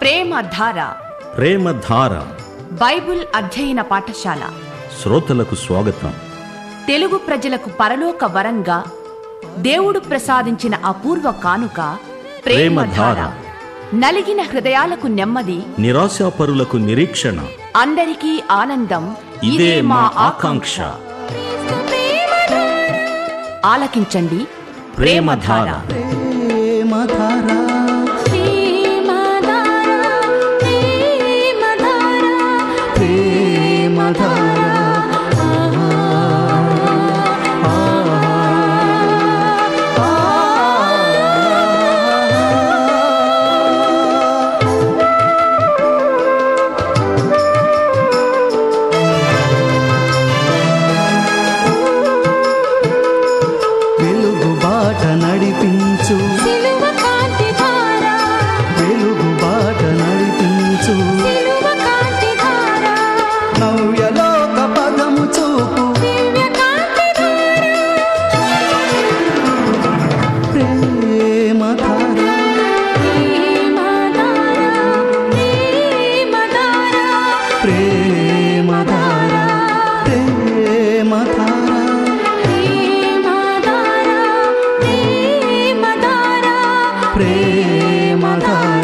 ప్రేమధార ప్రేమధార Bible అధ్యయన పాఠశాల శ్రోతలకు స్వాగతం తెలుగు ప్రజలకు పరలోక వరంగా దేవుడు ప్రసాదించిన అపూర్వ కానుక ప్రేమధార ప్రేమధార. నలిగిన హృదయాలకు నెమ్మది నిరాశాపరులకు నిరీక్షణ అందరికీ ఆనందం ఇదే మా ఆకాంక్ష ఆలకించండి ప్రేమధార. వెలుగు బాట నడిపించు సిలువ కాంతి ధార వెలుగు బాట నడిపించు సిలువ కాంతి ధార నవ్యలోక పదము చూపు దివ్య కాంతి ధార ప్రేమ ధార ప్రేమ ధార ప్రేమ ధార ప్రేమ ధార ప్రేమ ధార ప్రేమ ధార ప్రేమ ధార ప్రేమ ధార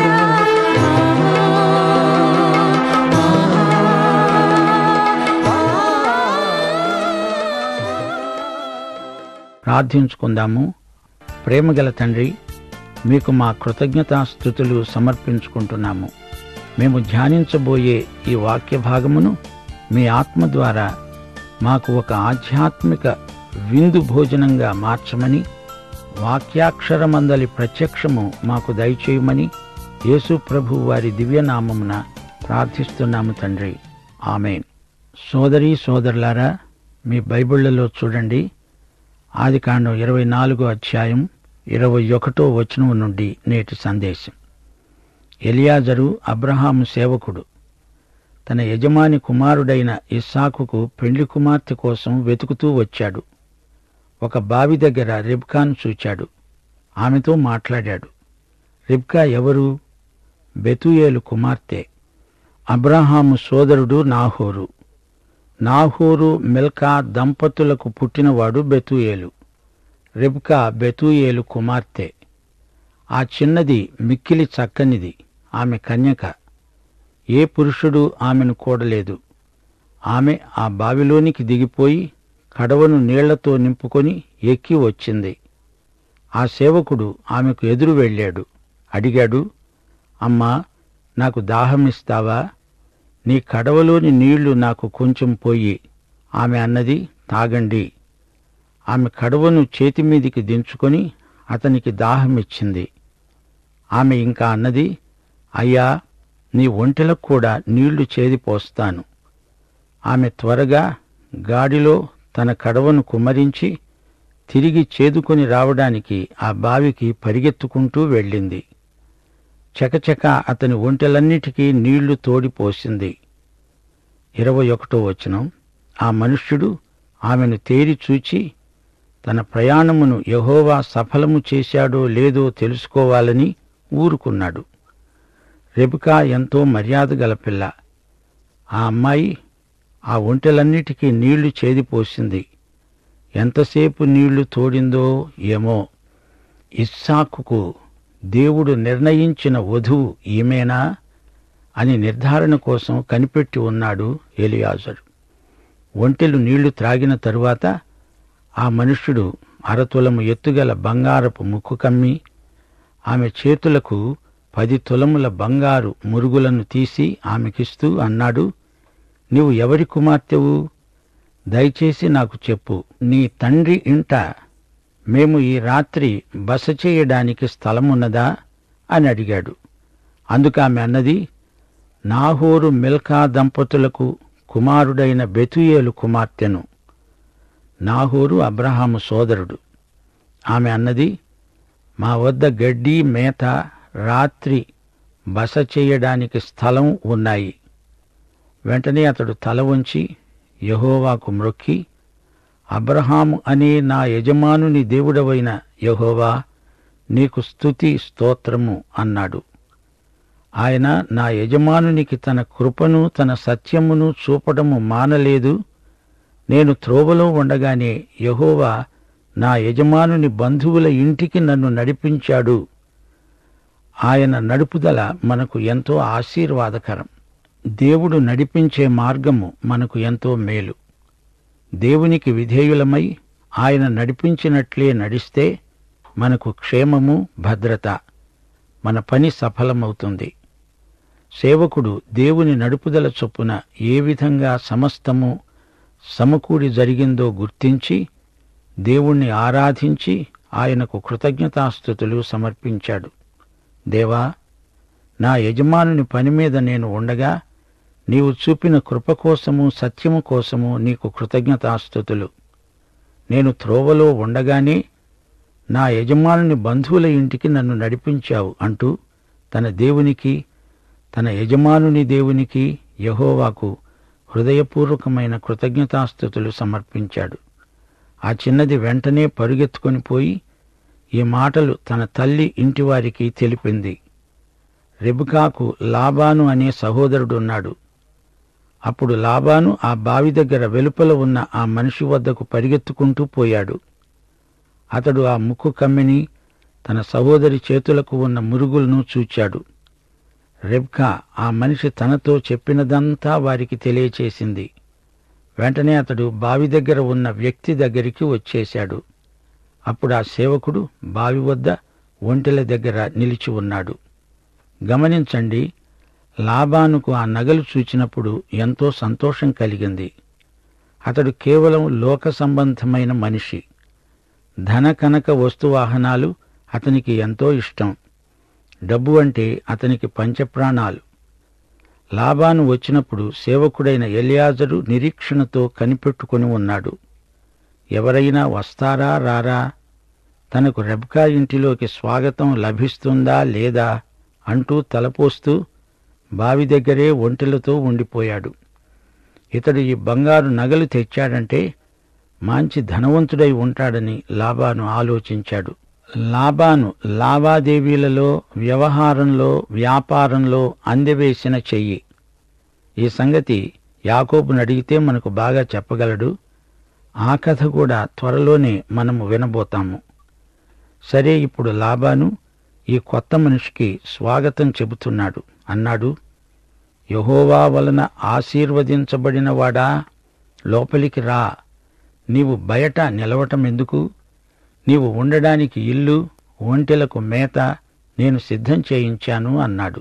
ప్రార్థించుకుందాము ప్రేమగల తండ్రి మీకు మా కృతజ్ఞతాస్థుతులు సమర్పించుకుంటున్నాము మేము ధ్యానించబోయే ఈ వాక్య భాగమును మీ ఆత్మ ద్వారా మాకు ఒక ఆధ్యాత్మిక విందు భోజనంగా మార్చమని వాక్యాక్షరమందలి ప్రత్యక్షము మాకు దయచేయమని యేసు ప్రభు వారి దివ్యనామమున ప్రార్థిస్తున్నాము తండ్రి ఆమెన్ సోదరి సోదరులారా మీ బైబిళ్లలో చూడండి ఆదికాండం ఇరవై నాలుగో అధ్యాయం ఇరవై ఒకటో వచనం నుండి నేటి సందేశం ఎలియాజరు అబ్రహాము సేవకుడు తన యజమాని కుమారుడైన ఇస్సాకుకు పెండ్లి కుమార్తె కోసం వెతుకుతూ వచ్చాడు ఒక బావి దగ్గర రిబ్కాను చూచాడు ఆమెతో మాట్లాడాడు రిబ్కా ఎవరు బెతుయేలు కుమార్తె అబ్రహాము సోదరుడు నాహోరు నాహోరు మిల్కా దంపతులకు పుట్టినవాడు బెతుయేలు రిబ్కా బెతుయేలు కుమార్తె ఆ చిన్నది మిక్కిలి చక్కనిది ఆమె కన్యక ఏ పురుషుడు ఆమెను కూడలేదు ఆమె ఆ బావిలోనికి దిగిపోయి కడవను నీళ్లతో నింపుకొని ఎక్కి వచ్చింది ఆ సేవకుడు ఆమెకు ఎదురు వెళ్ళాడు అడిగాడు అమ్మా నాకు దాహమిస్తావా నీ కడవలోని నీళ్లు నాకు కొంచెం పోయి ఆమె అన్నది తాగండి ఆమె కడవను చేతిమీదికి దించుకొని అతనికి దాహమిచ్చింది ఆమె ఇంకా అన్నది అయ్యా నీ ఒంటెలకు కూడా నీళ్లు చేదిపోస్తాను ఆమె త్వరగా గాడిలో తన కడవను కుమ్మరించి తిరిగి చేదుకొని రావడానికి ఆ బావికి పరిగెత్తుకుంటూ వెళ్ళింది చకచక అతని ఒంటెలన్నిటికీ నీళ్లు తోడిపోసింది ఇరవై ఒకటో వచనం ఆ మనుష్యుడు ఆమెను తేరి చూచి తన ప్రయాణమును యహోవా సఫలము చేశాడో లేదో తెలుసుకోవాలని ఊరుకున్నాడు రెబికా ఎంతో మర్యాద గల పిల్ల ఆ అమ్మాయి ఆ ఒంటెలన్నిటికీ నీళ్లు చేదిపోసింది ఎంతసేపు నీళ్లు తోడిందో ఏమో ఇస్సాకుకు దేవుడు నిర్ణయించిన వధువు ఈమెనా అని నిర్ధారణ కోసం కనిపెట్టి ఉన్నాడు ఎలియాజరు ఒంటెలు నీళ్లు త్రాగిన తరువాత ఆ మనుష్యుడు అరతులము ఎత్తుగల బంగారపు ముక్కు కమ్మి ఆమె చేతులకు పది తులముల బంగారు మురుగులను తీసి ఆమెకిస్తూ అన్నాడు నీవు ఎవరి కుమార్తెవు దయచేసి నాకు చెప్పు నీ తండ్రి ఇంట మేము ఈ రాత్రి బస చేయడానికి స్థలమున్నదా అని అడిగాడు అందుకు ఆమె అన్నది నాహోరు మిల్కా దంపతులకు కుమారుడైన బెతుయేలు కుమార్తెను నాహోరు అబ్రహాము సోదరుడు ఆమె అన్నది మా వద్ద గడ్డి మేత రాత్రి బస చేయడానికి స్థలం ఉన్నాయి వెంటనే అతడు తల వంచి యహోవాకు మ్రొక్కి అబ్రహాము అనే నా యజమానుని దేవుడవైన యహోవా నీకు స్తుతి స్తోత్రము అన్నాడు ఆయన నా యజమానునికి తన కృపను తన సత్యమును చూపడము మానలేదు నేను త్రోవలో ఉండగానే యహోవా నా యజమానుని బంధువుల ఇంటికి నన్ను నడిపించాడు ఆయన నడుపుదల మనకు ఎంతో ఆశీర్వాదకరం దేవుడు నడిపించే మార్గము మనకు ఎంతో మేలు దేవునికి విధేయులమై ఆయన నడిపించినట్లే నడిస్తే మనకు క్షేమము భద్రత మన పని సఫలమవుతుంది సేవకుడు దేవుని నడుపుదల చొప్పున ఏ విధంగా సమస్తము సమకూడి జరిగిందో గుర్తించి దేవుణ్ణి ఆరాధించి ఆయనకు కృతజ్ఞతాస్థుతులు సమర్పించాడు దేవా నా యజమానుని పని మీద నేను ఉండగా నీవు చూపిన కృప కోసము సత్యము కోసము నీకు కృతజ్ఞతాస్థుతులు నేను త్రోవలో ఉండగానే నా యజమానుని బంధువుల ఇంటికి నన్ను నడిపించావు అంటూ తన దేవునికి తన యజమానుని దేవునికి యహోవాకు హృదయపూర్వకమైన కృతజ్ఞతాస్థుతులు సమర్పించాడు ఆ చిన్నది వెంటనే పరుగెత్తుకొని పోయి ఈ మాటలు తన తల్లి ఇంటివారికి తెలిపింది రెబుకాకు లాబాను అనే సహోదరుడున్నాడు అప్పుడు లాబాను ఆ బావి దగ్గర వెలుపల ఉన్న ఆ మనిషి వద్దకు పరిగెత్తుకుంటూ పోయాడు అతడు ఆ ముక్కు కమ్మిని తన సహోదరి చేతులకు ఉన్న మురుగులను చూచాడు రెబ్కా ఆ మనిషి తనతో చెప్పినదంతా వారికి తెలియచేసింది వెంటనే అతడు బావి దగ్గర ఉన్న వ్యక్తి దగ్గరికి వచ్చేశాడు అప్పుడు ఆ సేవకుడు బావి వద్ద ఒంటెల దగ్గర నిలిచి ఉన్నాడు గమనించండి లాబానుకు ఆ నగలు చూచినప్పుడు ఎంతో సంతోషం కలిగింది అతడు కేవలం లోక సంబంధమైన మనిషి ధన కనక వస్తువాహనాలు అతనికి ఎంతో ఇష్టం డబ్బు అంటే అతనికి పంచప్రాణాలు లాబాను వచ్చినప్పుడు సేవకుడైన ఎలియాజరు నిరీక్షణతో కనిపెట్టుకుని ఉన్నాడు ఎవరైనా వస్తారా రారా తనకు రెబ్కా ఇంటిలోకి స్వాగతం లభిస్తుందా లేదా అంటూ తలపోస్తూ బావి దగ్గరే ఒంటెలతో ఉండిపోయాడు ఇతడు ఈ బంగారు నగలు తెచ్చాడంటే మంచి ధనవంతుడై ఉంటాడని లాబాను ఆలోచించాడు లాబాను లావాదేవీలలో వ్యవహారంలో వ్యాపారంలో అందవేసిన చెయ్యి ఈ సంగతి యాకోబును అడిగితే మనకు బాగా చెప్పగలడు ఆ కథ కూడా త్వరలోనే మనము వినబోతాము సరే ఇప్పుడు లాబాను ఈ కొత్త మనిషికి స్వాగతం చెబుతున్నాడు అన్నాడు యహోవా వలన ఆశీర్వదించబడిన వాడా లోపలికి రా నీవు బయట నిలవటం ఎందుకు నీవు ఉండడానికి ఇల్లు ఒంటెలకు మేత నేను సిద్ధం చేయించాను అన్నాడు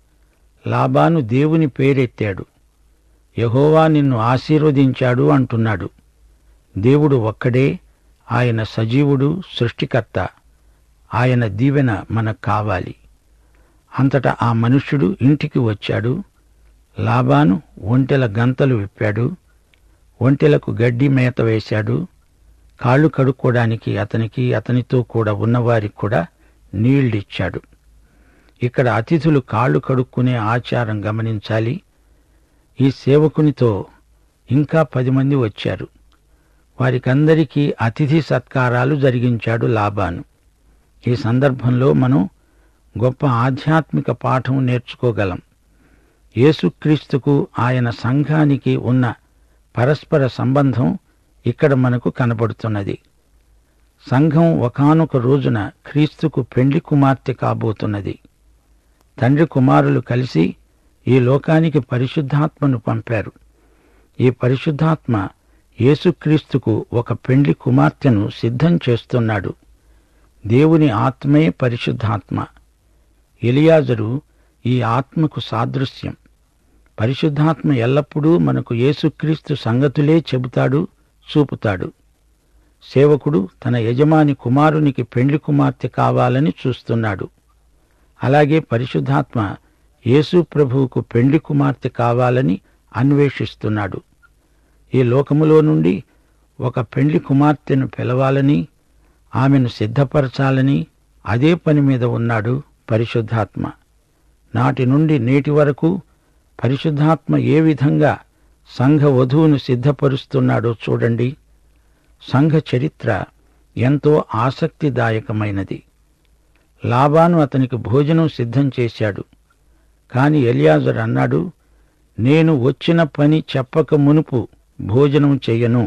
లాబాను దేవుని పేరెత్తాడు యహోవా నిన్ను ఆశీర్వదించాడు అంటున్నాడు దేవుడు ఒక్కడే ఆయన సజీవుడు సృష్టికర్త ఆయన దీవెన మనకు కావాలి అంతటా ఆ మనుష్యుడు ఇంటికి వచ్చాడు లాబాను ఒంటెల గంతలు విప్పాడు ఒంటెలకు గడ్డి మేత వేశాడు కాళ్ళు కడుక్కోవడానికి అతనికి అతనితో కూడా ఉన్నవారికి కూడా నీళ్ళిచ్చాడు ఇక్కడ అతిథులు కాళ్ళు కడుక్కునే ఆచారం గమనించాలి ఈ సేవకునితో ఇంకా పది మంది వచ్చారు వారికందరికీ అతిథి సత్కారాలు జరిగించాడు లాబాను ఈ సందర్భంలో మనం గొప్ప ఆధ్యాత్మిక పాఠం నేర్చుకోగలం యేసుక్రీస్తుకు ఆయన సంఘానికి ఉన్న పరస్పర సంబంధం ఇక్కడ మనకు కనబడుతున్నది సంఘం ఒకానొక రోజున క్రీస్తుకు పెండ్లి కుమార్తె కాబోతున్నది తండ్రి కుమారులు కలిసి ఈ లోకానికి పరిశుద్ధాత్మను పంపారు ఈ పరిశుద్ధాత్మ యేసుక్రీస్తుకు ఒక పెండ్లి కుమార్తెను సిద్ధం చేస్తున్నాడు దేవుని ఆత్మే పరిశుద్ధాత్మ ఎలియాజరు ఈ ఆత్మకు సాదృశ్యం పరిశుద్ధాత్మ ఎల్లప్పుడూ మనకు యేసుక్రీస్తు సంగతులే చెబుతాడు చూపుతాడు సేవకుడు తన యజమాని కుమారునికి పెండ్లి కుమార్తె కావాలని చూస్తున్నాడు అలాగే పరిశుద్ధాత్మ యేసు ప్రభువుకు పెండ్లి కుమార్తె కావాలని అన్వేషిస్తున్నాడు ఈ లోకములో నుండి ఒక పెండ్లి కుమార్తెను పిలవాలని ఆమెను సిద్ధపరచాలని అదే పని మీద ఉన్నాడు పరిశుద్ధాత్మ నాటి నుండి నేటి వరకు పరిశుద్ధాత్మ ఏ విధంగా సంఘ వధువును సిద్ధపరుస్తున్నాడో చూడండి సంఘ చరిత్ర ఎంతో ఆసక్తిదాయకమైనది లాబాను అతనికి భోజనం సిద్ధం చేశాడు కాని ఎలియాజర్ అన్నాడు నేను వచ్చిన పని చెప్పక మునుపు భోజనం చెయ్యను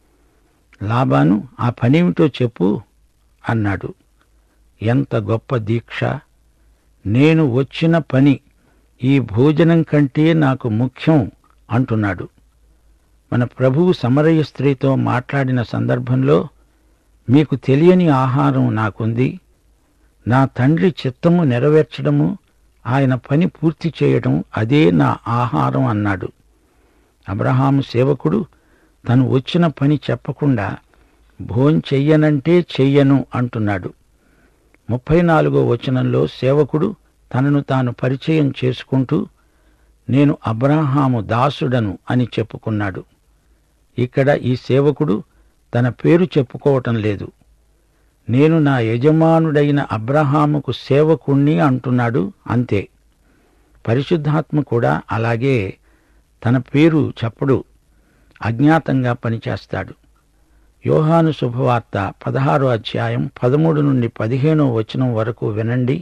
లాబాను ఆ పనేమిటో చెప్పు అన్నాడు ఎంత గొప్ప దీక్ష నేను వచ్చిన పని ఈ భోజనం కంటే నాకు ముఖ్యం అంటున్నాడు మన ప్రభువు సమరయ స్త్రీతో మాట్లాడిన సందర్భంలో మీకు తెలియని ఆహారం నాకుంది నా తండ్రి చిత్తము నెరవేర్చడము ఆయన పని పూర్తి చేయడం అదే నా ఆహారం అన్నాడు అబ్రహాము సేవకుడు తను వచ్చిన పని చెప్పకుండా భోంచెయ్యనంటే చెయ్యను అంటున్నాడు ముప్పై నాలుగో వచనంలో సేవకుడు తనను తాను పరిచయం చేసుకుంటూ నేను అబ్రహాము దాసుడను అని చెప్పుకున్నాడు ఇక్కడ ఈ సేవకుడు తన పేరు చెప్పుకోవటం లేదు నేను నా యజమానుడైన అబ్రహాముకు సేవకుణ్ణి అంటున్నాడు అంతే పరిశుద్ధాత్మ కూడా అలాగే తన పేరు చెప్పడు అజ్ఞాతంగా పనిచేస్తాడు యోహాను శుభవార్త పదహారో అధ్యాయం పదమూడు నుండి పదిహేనో వచనం వరకు వినండి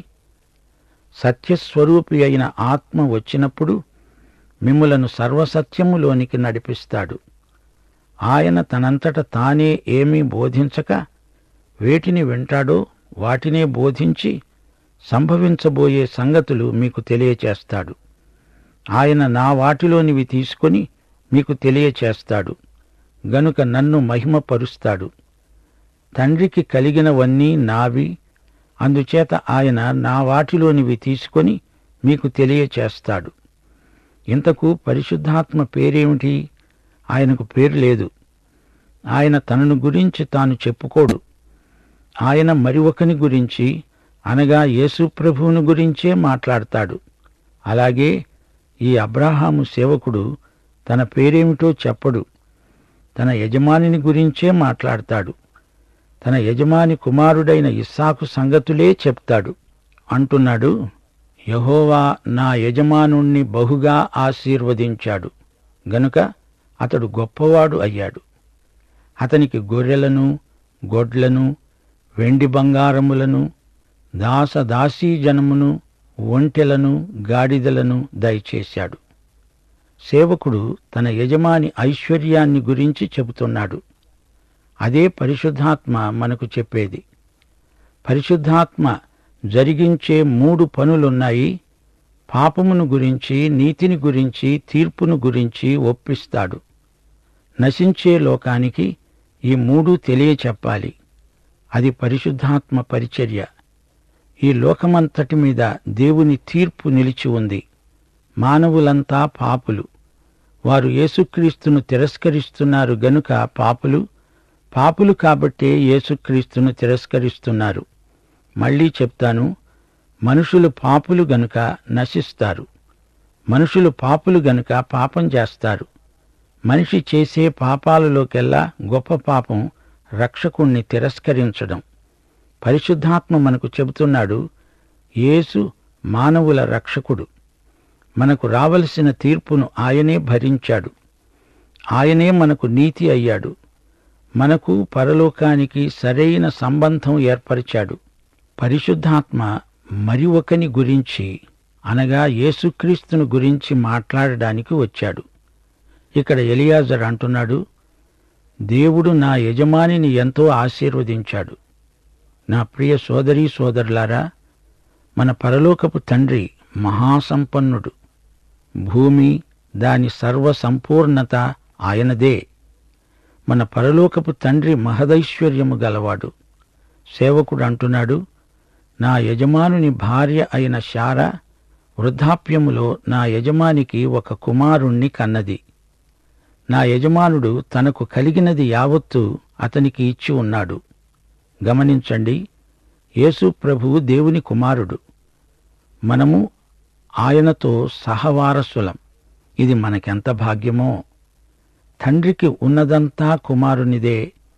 సత్యస్వరూపి అయిన ఆత్మ వచ్చినప్పుడు మిమ్ములను సర్వసత్యములోనికి నడిపిస్తాడు ఆయన తనంతట తానే ఏమీ బోధించక వేటిని వింటాడో వాటినే బోధించి సంభవించబోయే సంగతులు మీకు తెలియచేస్తాడు ఆయన నా వాటిలోనివి తీసుకొని మీకు తెలియచేస్తాడు గనుక నన్ను మహిమపరుస్తాడు తండ్రికి కలిగినవన్నీ నావి అందుచేత ఆయన నా వాటిలోనివి తీసుకొని మీకు తెలియచేస్తాడు ఇంతకు పరిశుద్ధాత్మ పేరేమిటి ఆయనకు పేరు లేదు ఆయన తనను గురించి తాను చెప్పుకోడు ఆయన మరి ఒకని గురించి అనగా యేసు ప్రభువుని గురించే మాట్లాడతాడు అలాగే ఈ అబ్రాహాము సేవకుడు తన పేరేమిటో చెప్పడు తన యజమానిని గురించే మాట్లాడతాడు తన యజమాని కుమారుడైన ఇస్సాకు సంగతులే చెప్తాడు అంటున్నాడు యహోవా నా యజమానుణ్ణి బహుగా ఆశీర్వదించాడు గనుక అతడు గొప్పవాడు అయ్యాడు అతనికి గొర్రెలను గొడ్లను వెండి బంగారములను దాస దాసీజనమును ఒంటెలను గాడిదలను దయచేశాడు సేవకుడు తన యజమాని ఐశ్వర్యాన్ని గురించి చెబుతున్నాడు అదే పరిశుద్ధాత్మ మనకు చెప్పేది పరిశుద్ధాత్మ జరిగించే మూడు పనులున్నాయి పాపమును గురించి నీతిని గురించి తీర్పును గురించి ఒప్పిస్తాడు నశించే లోకానికి ఈ మూడు తెలియచెప్పాలి అది పరిశుద్ధాత్మ పరిచర్య ఈ లోకమంతటి మీద దేవుని తీర్పు నిలిచి ఉంది మానవులంతా పాపులు వారు యేసుక్రీస్తును తిరస్కరిస్తున్నారు గనుక పాపులు పాపులు కాబట్టే యేసుక్రీస్తును తిరస్కరిస్తున్నారు మళ్ళీ చెప్తాను మనుషులు పాపులు గనుక నశిస్తారు మనుషులు పాపులు గనుక పాపం చేస్తారు మనిషి చేసే పాపాలలోకెల్లా గొప్ప పాపం రక్షకుణ్ణి తిరస్కరించడం పరిశుద్ధాత్మ మనకు చెబుతున్నాడు యేసు మానవుల రక్షకుడు మనకు రావలసిన తీర్పును ఆయనే భరించాడు ఆయనే మనకు నీతి అయ్యాడు మనకు పరలోకానికి సరైన సంబంధం ఏర్పరిచాడు పరిశుద్ధాత్మ మరి ఒకని గురించి అనగా యేసుక్రీస్తును గురించి మాట్లాడడానికి వచ్చాడు ఇక్కడ ఎలియాజర్ అంటున్నాడు దేవుడు నా యజమానిని ఎంతో ఆశీర్వదించాడు నా ప్రియ సోదరీ సోదరులారా మన పరలోకపు తండ్రి మహాసంపన్నుడు భూమి దాని సర్వ సంపూర్ణత ఆయనదే మన పరలోకపు తండ్రి మహదైశ్వర్యము గలవాడు సేవకుడు అంటున్నాడు నా యజమానుని భార్య అయిన శార వృద్ధాప్యములో నా యజమానికి ఒక కుమారుణ్ణి కన్నది నా యజమానుడు తనకు కలిగినది యావత్తు అతనికి ఇచ్చి ఉన్నాడు గమనించండి యేసు ప్రభువు దేవుని కుమారుడు మనము ఆయనతో సహవారసులం ఇది మనకెంత భాగ్యమో తండ్రికి ఉన్నదంతా కుమారునిదే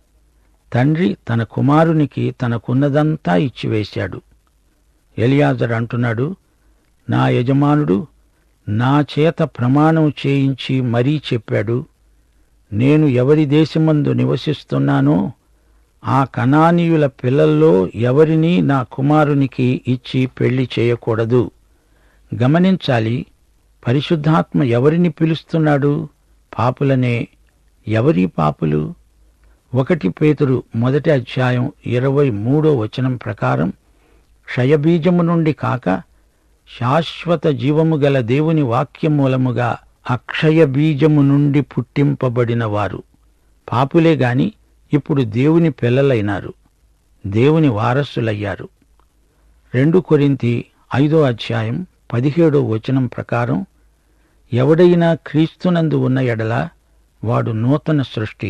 తండ్రి తన కుమారునికి తనకున్నదంతా ఇచ్చివేశాడు ఎలియాజర్ అంటున్నాడు నా యజమానుడు నా చేత ప్రమాణం చేయించి మరీ చెప్పాడు నేను ఎవరి దేశమందు నివసిస్తున్నానో ఆ కనానీయుల పిల్లల్లో ఎవరినీ నా కుమారునికి ఇచ్చి పెళ్లి చేయకూడదు గమనించాలి పరిశుద్ధాత్మ ఎవరిని పిలుస్తున్నాడు పాపులనే ఎవరి పాపులు ఒకటి పేతురు మొదటి అధ్యాయం ఇరవై మూడో వచనం ప్రకారం క్షయబీజము నుండి కాక శాశ్వత జీవము గల దేవుని వాక్యం మూలముగా అక్షయ బీజము నుండి పుట్టింపబడిన వారు పాపులే గాని ఇప్పుడు దేవుని పిల్లలైనారు దేవుని వారసులయ్యారు రెండు కొరింతి ఐదో అధ్యాయం పదిహేడో వచనం ప్రకారం ఎవడైనా క్రీస్తునందు ఉన్న ఎడల వాడు నూతన సృష్టి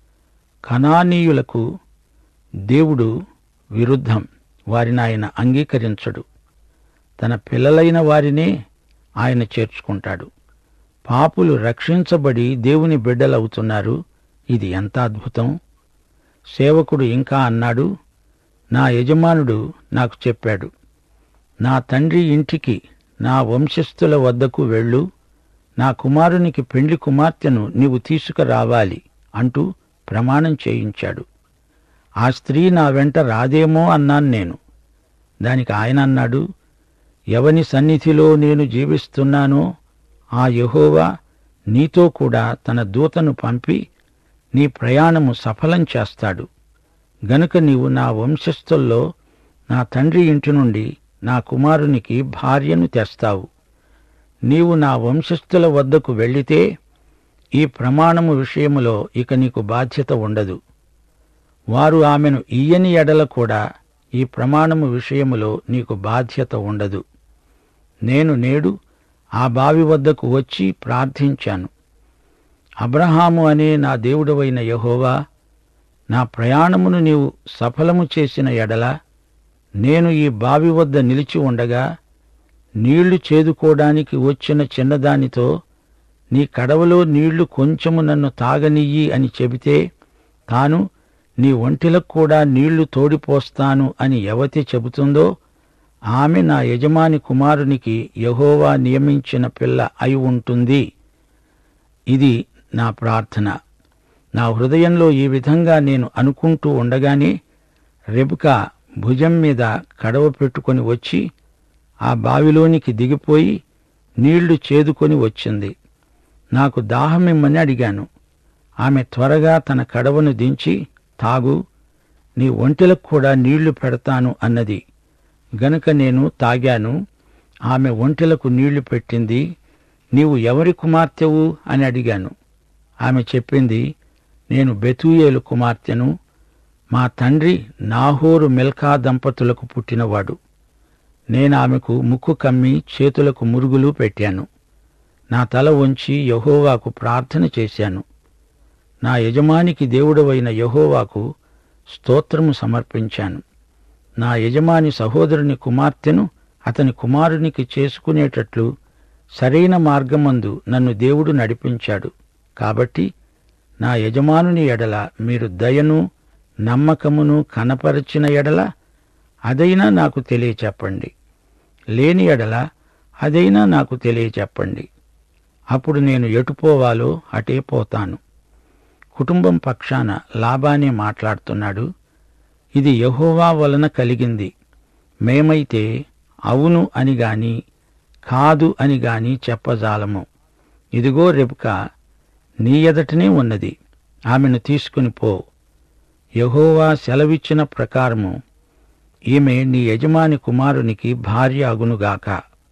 కనానీయులకు దేవుడు విరుద్ధం వారిని ఆయన అంగీకరించడు తన పిల్లలైన వారినే ఆయన చేర్చుకుంటాడు పాపులు రక్షించబడి దేవుని బిడ్డలవుతున్నారు ఇది ఎంత అద్భుతం సేవకుడు ఇంకా అన్నాడు నా యజమానుడు నాకు చెప్పాడు నా తండ్రి ఇంటికి నా వంశస్థుల వద్దకు వెళ్ళు నా కుమారునికి పెండ్లి కుమార్తెను నీవు తీసుకురావాలి అంటూ ప్రమాణం చేయించాడు ఆ స్త్రీ నా వెంట రాదేమో అన్నాను నేను దానికి ఆయన అన్నాడు ఎవని సన్నిధిలో నేను జీవిస్తున్నానో ఆ యెహోవా నీతో కూడా తన దూతను పంపి నీ ప్రయాణము సఫలం చేస్తాడు గనుక నీవు నా వంశస్థుల్లో నా తండ్రి ఇంటి నుండి నా కుమారునికి భార్యను తెస్తావు నీవు నా వంశస్థుల వద్దకు వెళ్ళితే ఈ ప్రమాణము విషయములో ఇక నీకు బాధ్యత ఉండదు వారు ఆమెను ఇయ్యని ఎడల కూడా ఈ ప్రమాణము విషయములో నీకు బాధ్యత ఉండదు నేను నేడు ఆ బావి వద్దకు వచ్చి ప్రార్థించాను అబ్రహాము అనే నా దేవుడవైన యహోవా నా ప్రయాణమును నీవు సఫలము చేసిన ఎడల నేను ఈ బావి వద్ద నిలిచి ఉండగా నీళ్లు చేదుకోవడానికి వచ్చిన చిన్నదానితో నీ కడవలో నీళ్లు కొంచెము నన్ను తాగనియ్యి అని చెబితే తాను నీ ఒంటిలకు కూడా నీళ్లు తోడిపోస్తాను అని ఎవతి చెబుతుందో ఆమె నా యజమాని కుమారునికి యహోవా నియమించిన పిల్ల అయి ఉంటుంది ఇది నా ప్రార్థన నా హృదయంలో ఈ విధంగా నేను అనుకుంటూ ఉండగానే రెబుకా భుజం మీద కడవ పెట్టుకొని వచ్చి ఆ బావిలోనికి దిగిపోయి నీళ్లు చేదుకొని వచ్చింది నాకు దాహమిమ్మని అడిగాను ఆమె త్వరగా తన కడవను దించి తాగు నీ ఒంటెలకు కూడా నీళ్లు పెడతాను అన్నది గనుక నేను తాగాను ఆమె ఒంటెలకు నీళ్లు పెట్టింది నీవు ఎవరి కుమార్తెవు అని అడిగాను ఆమె చెప్పింది నేను బెతూయేలు కుమార్తెను మా తండ్రి నాహోరు మిల్కా దంపతులకు పుట్టినవాడు నేను ఆమెకు ముక్కు కమ్మి చేతులకు మురుగులు పెట్టాను నా తల వంచి యహోవాకు ప్రార్థన చేశాను నా యజమానికి దేవుడవైన యహోవాకు స్తోత్రము సమర్పించాను నా యజమాని సహోదరుని కుమార్తెను అతని కుమారునికి చేసుకునేటట్లు సరైన మార్గమందు నన్ను దేవుడు నడిపించాడు కాబట్టి నా యజమానుని ఎడల మీరు దయను నమ్మకమును కనపరచిన ఎడల అదైనా నాకు తెలియచెప్పండి లేని ఎడల అదైనా నాకు తెలియచెప్పండి అప్పుడు నేను ఎటుపోవాలో అటే పోతాను కుటుంబం పక్షాన లాభానే మాట్లాడుతున్నాడు ఇది యహోవా వలన కలిగింది మేమైతే అవును అని గాని కాదు అని గాని చెప్పజాలము ఇదిగో రెబుక నీ ఎదటనే ఉన్నది ఆమెను తీసుకుని పో యహోవా సెలవిచ్చిన ప్రకారము ఈమె నీ యజమాని కుమారునికి భార్య అగునుగాక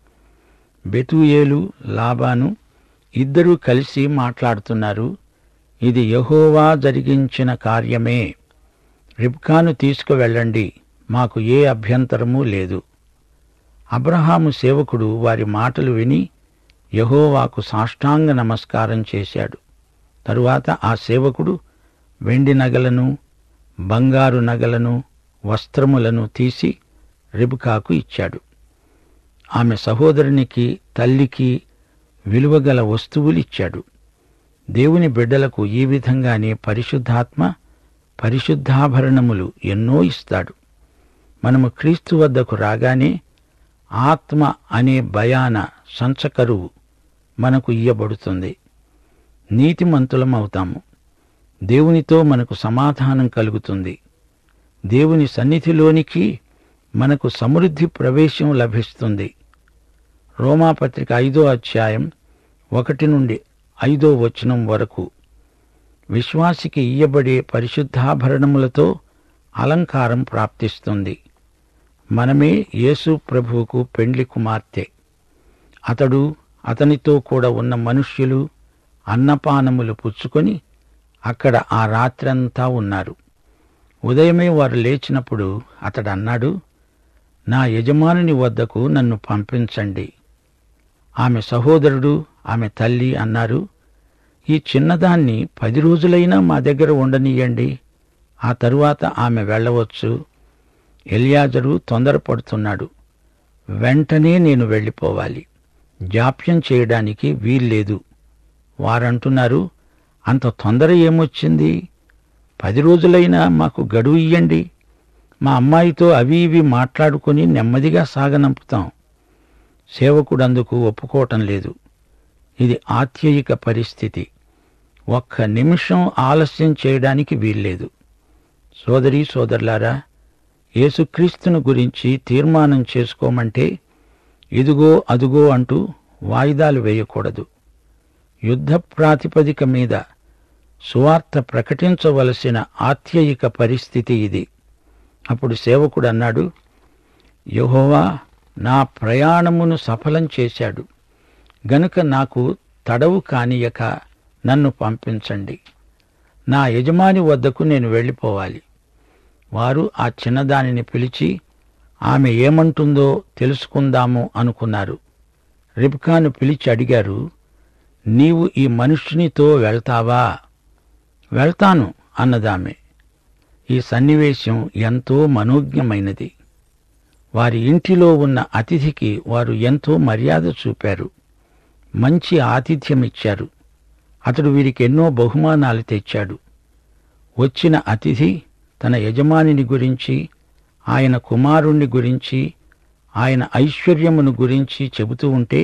బెతూయేలు లాబాను ఇద్దరూ కలిసి మాట్లాడుతున్నారు ఇది యహోవా జరిగించిన కార్యమే రిబ్కాను తీసుకువెళ్ళండి మాకు ఏ అభ్యంతరమూ లేదు అబ్రహాము సేవకుడు వారి మాటలు విని యహోవాకు సాష్టాంగ నమస్కారం చేశాడు తరువాత ఆ సేవకుడు వెండి నగలను బంగారు నగలను వస్త్రములను తీసి రిబుకాకు ఇచ్చాడు ఆమె సహోదరునికి తల్లికి విలువగల వస్తువులు ఇచ్చాడు దేవుని బిడ్డలకు ఈ విధంగానే పరిశుద్ధాత్మ పరిశుద్ధాభరణములు ఎన్నో ఇస్తాడు మనము క్రీస్తు వద్దకు రాగానే ఆత్మ అనే భయాన సంచకరువు మనకు ఇయ్యబడుతుంది నీతిమంతులం అవుతాము దేవునితో మనకు సమాధానం కలుగుతుంది దేవుని సన్నిధిలోనికి మనకు సమృద్ధి ప్రవేశం లభిస్తుంది రోమాపత్రిక ఐదో అధ్యాయం ఒకటి నుండి ఐదో వచనం వరకు విశ్వాసికి ఇయ్యబడే పరిశుద్ధాభరణములతో అలంకారం ప్రాప్తిస్తుంది మనమే యేసు ప్రభువుకు పెండ్లి కుమార్తె అతడు అతనితో కూడా ఉన్న మనుష్యులు అన్నపానములు పుచ్చుకొని అక్కడ ఆ రాత్రంతా ఉన్నారు ఉదయమే వారు లేచినప్పుడు అతడు అన్నాడు నా యజమానుని వద్దకు నన్ను పంపించండి ఆమె సహోదరుడు ఆమె తల్లి అన్నారు ఈ చిన్నదాన్ని పది రోజులైనా మా దగ్గర ఉండనీయండి ఆ తరువాత ఆమె వెళ్ళవచ్చు ఎలియాజరు తొందరపడుతున్నాడు వెంటనే నేను వెళ్ళిపోవాలి జాప్యం చేయడానికి వీల్లేదు వారంటున్నారు అంత తొందర ఏమొచ్చింది పది రోజులైనా మాకు గడువు ఇయ్యండి మా అమ్మాయితో అవి ఇవి మాట్లాడుకుని నెమ్మదిగా సాగనంపుతాం సేవకుడందుకు ఒప్పుకోవటం లేదు ఇది ఆత్యయిక పరిస్థితి ఒక్క నిమిషం ఆలస్యం చేయడానికి వీల్లేదు సోదరీ సోదరులారా యేసుక్రీస్తును గురించి తీర్మానం చేసుకోమంటే ఇదిగో అదుగో అంటూ వాయిదాలు వేయకూడదు యుద్ధ ప్రాతిపదిక మీద సువార్త ప్రకటించవలసిన ఆత్యయిక పరిస్థితి ఇది అప్పుడు సేవకుడు అన్నాడు యెహోవా నా ప్రయాణమును సఫలం చేశాడు గనుక నాకు తడవు కానియక నన్ను పంపించండి నా యజమాని వద్దకు నేను వెళ్ళిపోవాలి వారు ఆ చిన్నదానిని పిలిచి ఆమె ఏమంటుందో తెలుసుకుందాము అనుకున్నారు రిబ్కాను పిలిచి అడిగారు నీవు ఈ మనుష్యునితో వెళ్తావా వెళ్తాను అన్నదామె ఈ సన్నివేశం ఎంతో మనోజ్ఞమైనది వారి ఇంటిలో ఉన్న అతిథికి వారు ఎంతో మర్యాద చూపారు మంచి ఆతిథ్యమిచ్చారు అతడు వీరికి ఎన్నో బహుమానాలు తెచ్చాడు వచ్చిన అతిథి తన యజమానిని గురించి ఆయన కుమారుణ్ణి గురించి ఆయన ఐశ్వర్యమును గురించి చెబుతూ ఉంటే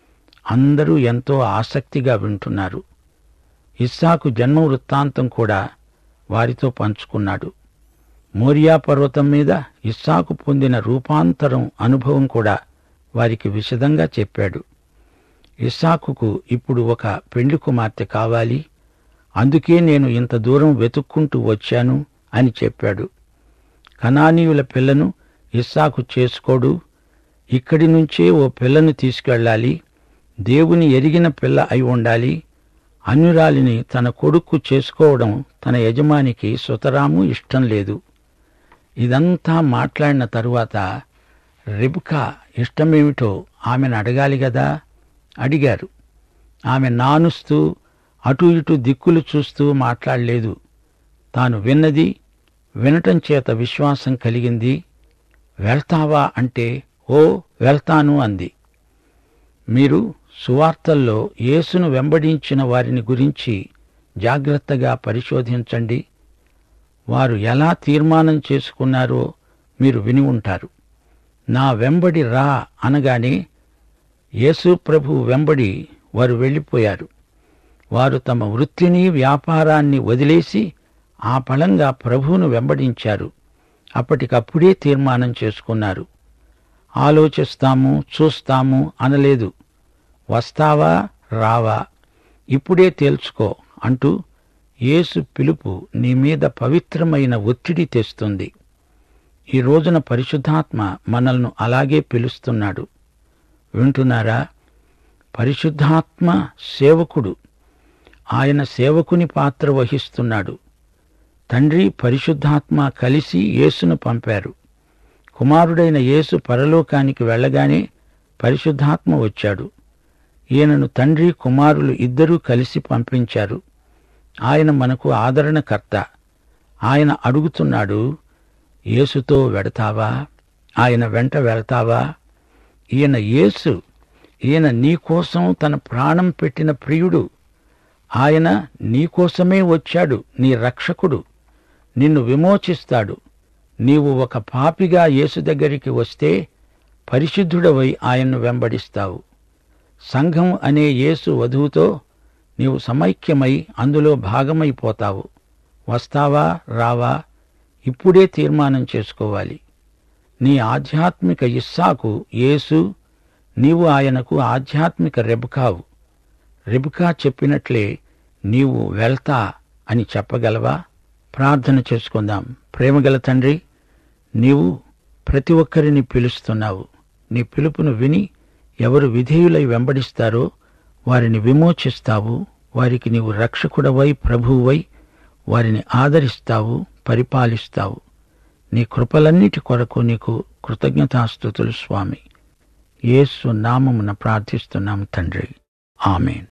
అందరూ ఎంతో ఆసక్తిగా వింటున్నారు ఇస్సాకు జన్మ వృత్తాంతం కూడా వారితో పంచుకున్నాడు మోరియా పర్వతం మీద ఇస్సాకు పొందిన రూపాంతరం అనుభవం కూడా వారికి విశదంగా చెప్పాడు ఇస్సాకుకు ఇప్పుడు ఒక పెండ్లి కుమార్తె కావాలి అందుకే నేను ఇంత దూరం వెతుక్కుంటూ వచ్చాను అని చెప్పాడు కనానీయుల పిల్లను ఇస్సాకు చేసుకోడు ఇక్కడి నుంచే ఓ పిల్లను తీసుకెళ్ళాలి దేవుని ఎరిగిన పిల్ల అయి ఉండాలి అన్యురాలిని తన కొడుకు చేసుకోవడం తన యజమానికి సుతరాము ఇష్టం లేదు ఇదంతా మాట్లాడిన తరువాత రిబ్కా ఇష్టమేమిటో ఆమెను అడగాలి గదా అడిగారు ఆమె నానుస్తూ అటు ఇటు దిక్కులు చూస్తూ మాట్లాడలేదు తాను విన్నది వినటం చేత విశ్వాసం కలిగింది వెళ్తావా అంటే ఓ వెళ్తాను అంది మీరు సువార్తల్లో యేసును వెంబడించిన వారిని గురించి జాగ్రత్తగా పరిశోధించండి వారు ఎలా తీర్మానం చేసుకున్నారో మీరు విని ఉంటారు నా వెంబడి రా అనగానే యేసు ప్రభు వెంబడి వారు వెళ్ళిపోయారు వారు తమ వృత్తిని వ్యాపారాన్ని వదిలేసి ఆ ఫలంగా ప్రభువును వెంబడించారు అప్పటికప్పుడే తీర్మానం చేసుకున్నారు ఆలోచిస్తాము చూస్తాము అనలేదు వస్తావా రావా ఇప్పుడే తేల్చుకో అంటూ యేసు పిలుపు నీ మీద పవిత్రమైన ఒత్తిడి తెస్తుంది ఈ రోజున పరిశుద్ధాత్మ మనల్ని అలాగే పిలుస్తున్నాడు వింటున్నారా పరిశుద్ధాత్మ సేవకుడు ఆయన సేవకుని పాత్ర వహిస్తున్నాడు తండ్రి పరిశుద్ధాత్మ కలిసి యేసును పంపారు కుమారుడైన యేసు పరలోకానికి వెళ్ళగానే పరిశుద్ధాత్మ వచ్చాడు ఈయనను తండ్రి కుమారులు ఇద్దరూ కలిసి పంపించారు ఆయన మనకు ఆదరణకర్త ఆయన అడుగుతున్నాడు యేసుతో వెడతావా ఆయన వెంట వెళతావా ఈయన యేసు ఈయన నీకోసం తన ప్రాణం పెట్టిన ప్రియుడు ఆయన నీకోసమే వచ్చాడు నీ రక్షకుడు నిన్ను విమోచిస్తాడు నీవు ఒక పాపిగా యేసు దగ్గరికి వస్తే పరిశుద్ధుడవై ఆయన్ను వెంబడిస్తావు సంఘం అనే యేసు వధువుతో నీవు సమైక్యమై అందులో భాగమైపోతావు వస్తావా రావా ఇప్పుడే తీర్మానం చేసుకోవాలి నీ ఆధ్యాత్మిక ఇస్సాకు యేసు నీవు ఆయనకు ఆధ్యాత్మిక రెబుకావు రెబుకా చెప్పినట్లే నీవు వెళ్తా అని చెప్పగలవా ప్రార్థన చేసుకుందాం ప్రేమగల తండ్రి నీవు ప్రతి ఒక్కరిని పిలుస్తున్నావు నీ పిలుపును విని ఎవరు విధేయులై వెంబడిస్తారో వారిని విమోచిస్తావు వారికి నీవు రక్షకుడవై ప్రభువువై వారిని ఆదరిస్తావు పరిపాలిస్తావు నీ కృపలన్నిటి కొరకు నీకు కృతజ్ఞతాస్థుతులు స్వామి యేసు నామమున ప్రార్థిస్తున్నాం తండ్రి ఆమెన్